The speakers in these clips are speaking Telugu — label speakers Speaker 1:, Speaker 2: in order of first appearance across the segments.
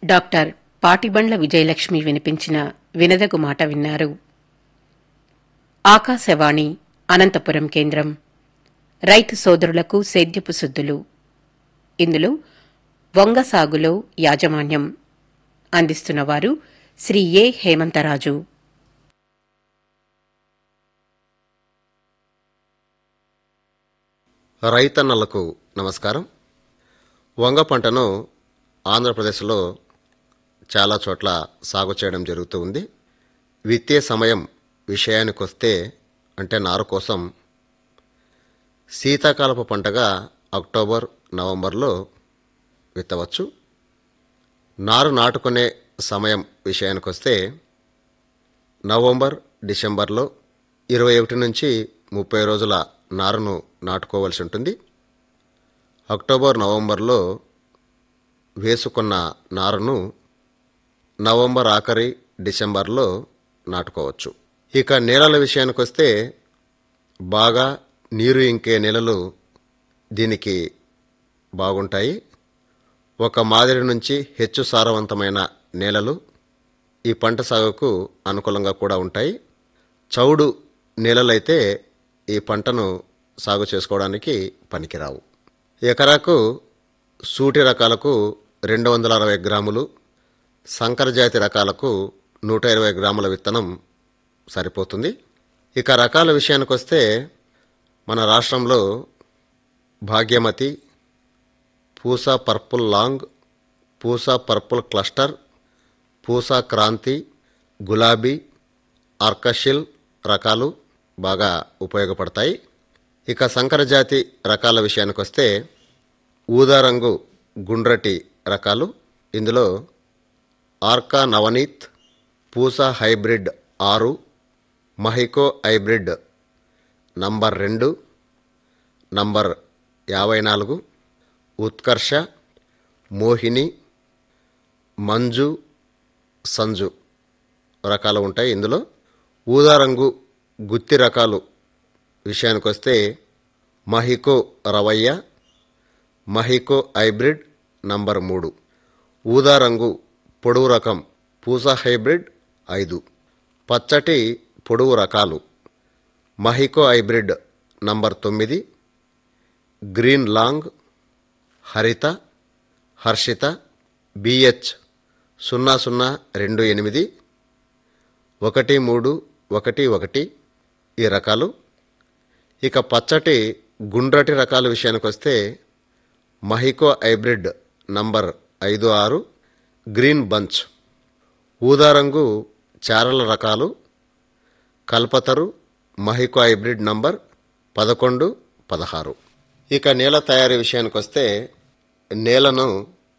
Speaker 1: డాక్టర్ పాటిబండ్ల విజయలక్ష్మి వినిపించిన వినదగు మాట విన్నారు ఆకాశవాణి అనంతపురం కేంద్రం రైతు సోదరులకు సేద్యపు సుద్దులు ఇందులో వంగ సాగులో యాజమాన్యం అందిస్తున్నవారు శ్రీ ఏ హేమంతరాజు
Speaker 2: రైతన్నలకు నమస్కారం వంగ పంటను ఆంధ్రప్రదేశ్లో చాలా చోట్ల సాగు చేయడం జరుగుతూ ఉంది విత్తే సమయం విషయానికొస్తే అంటే నారు కోసం శీతాకాలపు పంటగా అక్టోబర్ నవంబర్లో విత్తవచ్చు నారు నాటుకునే సమయం విషయానికొస్తే నవంబర్ డిసెంబర్లో ఇరవై ఒకటి నుంచి ముప్పై రోజుల నారును నాటుకోవాల్సి ఉంటుంది అక్టోబర్ నవంబర్లో వేసుకున్న నారును నవంబర్ ఆఖరి డిసెంబర్లో నాటుకోవచ్చు ఇక నేలల విషయానికి వస్తే బాగా నీరు ఇంకే నేలలు దీనికి బాగుంటాయి ఒక మాదిరి నుంచి హెచ్చు సారవంతమైన నేలలు ఈ పంట సాగుకు అనుకూలంగా కూడా ఉంటాయి చౌడు నేలలైతే ఈ పంటను సాగు చేసుకోవడానికి పనికిరావు ఎకరాకు సూటి రకాలకు రెండు వందల అరవై గ్రాములు సంకర జాతి రకాలకు నూట ఇరవై గ్రాముల విత్తనం సరిపోతుంది ఇక రకాల విషయానికి వస్తే మన రాష్ట్రంలో Bhagyamati Pusa purple long Pusa purple cluster Pusa Kranti గులాబీ ఆర్కషిల్ రకాలు బాగా ఉపయోగపడతాయి ఇక సంకర జాతి రకాల విషయానికి వస్తే ఊదారంగు గుండ్రటి రకాలు ఇందులో ఆర్కా నవనీత్ పూసా హైబ్రిడ్ ఆరు మహికో హైబ్రిడ్ నంబర్ రెండు నంబర్ యాభై నాలుగు ఉత్కర్ష మోహిని మంజు సంజు రకాలు ఉంటాయి ఇందులో ఊదారంగు గుత్తి రకాలు విషయానికి వస్తే మహికో రవయ్య మహికో హైబ్రిడ్ నంబర్ మూడు ఊదారంగు పొడవు రకం పూసా హైబ్రిడ్ ఐదు పచ్చటి పొడవు రకాలు మహికో హైబ్రిడ్ నంబర్ తొమ్మిది green long Haritha Harshitha BH సున్నా సున్నా రెండు ఎనిమిది ఒకటి మూడు ఒకటి ఒకటి ఈ రకాలు ఇక పచ్చటి గుండ్రటి రకాల విషయానికి వస్తే మహికో హైబ్రిడ్ నంబర్ ఐదు ఆరు గ్రీన్ బంచ్ ఊదారంగు చారల రకాలు కల్పతరు మహికో హైబ్రిడ్ నంబర్ పదకొండు పదహారు ఇక నేల తయారీ విషయానికి వస్తే నేలను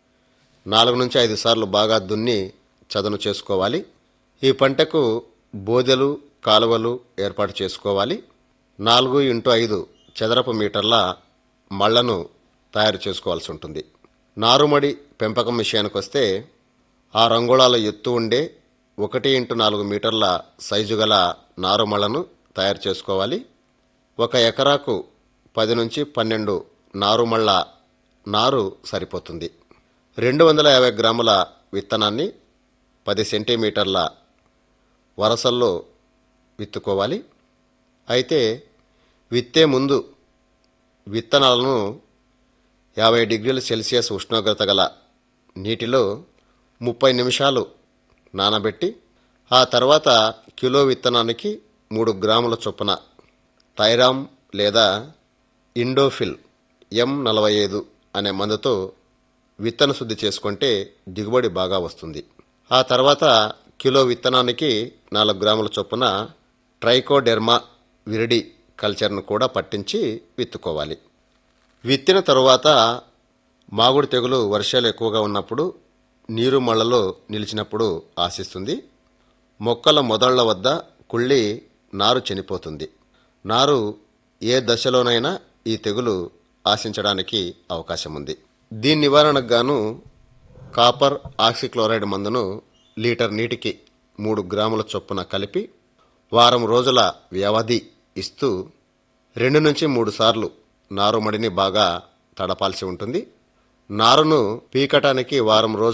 Speaker 2: నాలుగు నుంచి ఐదు సార్లు బాగా దున్ని చదును చేసుకోవాలి ఈ పంటకు బోదెలు కాలువలు ఏర్పాటు చేసుకోవాలి నాలుగు ఇంటూ ఐదు చదరపు మీటర్ల మళ్లను తయారు చేసుకోవాల్సి ఉంటుంది నారుమడి పెంపకం విషయానికి వస్తే ఆ రంగుళాల ఎత్తు ఉండే ఒకటి ఇంటూ నాలుగు మీటర్ల సైజు గల నారుమళ్లను తయారు చేసుకోవాలి ఒక ఎకరాకు పది నుంచి పన్నెండు నారుమళ్ళ నారు సరిపోతుంది రెండు వందల యాభై గ్రాముల విత్తనాన్ని పది సెంటీమీటర్ల వరసల్లో విత్తుకోవాలి అయితే విత్తే ముందు విత్తనాలను యాభై డిగ్రీల సెల్సియస్ ఉష్ణోగ్రత గల నీటిలో ముప్పై నిమిషాలు నానబెట్టి ఆ తర్వాత కిలో విత్తనానికి మూడు గ్రాముల చొప్పున థైరామ్ లేదా ఇండోఫిల్ ఎం నలభై ఐదు అనే మందుతో విత్తన శుద్ధి చేసుకుంటే దిగుబడి బాగా వస్తుంది ఆ తర్వాత కిలో విత్తనానికి నాలుగు గ్రాముల చొప్పున ట్రైకోడెర్మా విరిడి కల్చర్ను కూడా పట్టించి విత్తుకోవాలి విత్తిన తరువాత మాగుడు తెగులు వర్షాలు ఎక్కువగా ఉన్నప్పుడు నీరు మళ్లలో నిలిచినప్పుడు ఆశిస్తుంది మొక్కల మొదళ్ల వద్ద కుళ్ళి నారు చనిపోతుంది నారు ఏ దశలోనైనా ఈ తెగులు ఆశించడానికి అవకాశం ఉంది దీని నివారణకు గాను కాపర్ ఆక్సిక్లోరైడ్ మందును లీటర్ నీటికి మూడు గ్రాముల చొప్పున కలిపి వారం రోజుల వ్యవధి ఇస్తూ రెండు నుంచి మూడు సార్లు నారుమడిని బాగా తడపాల్సి ఉంటుంది నారును పీకటానికి వారం రోజులు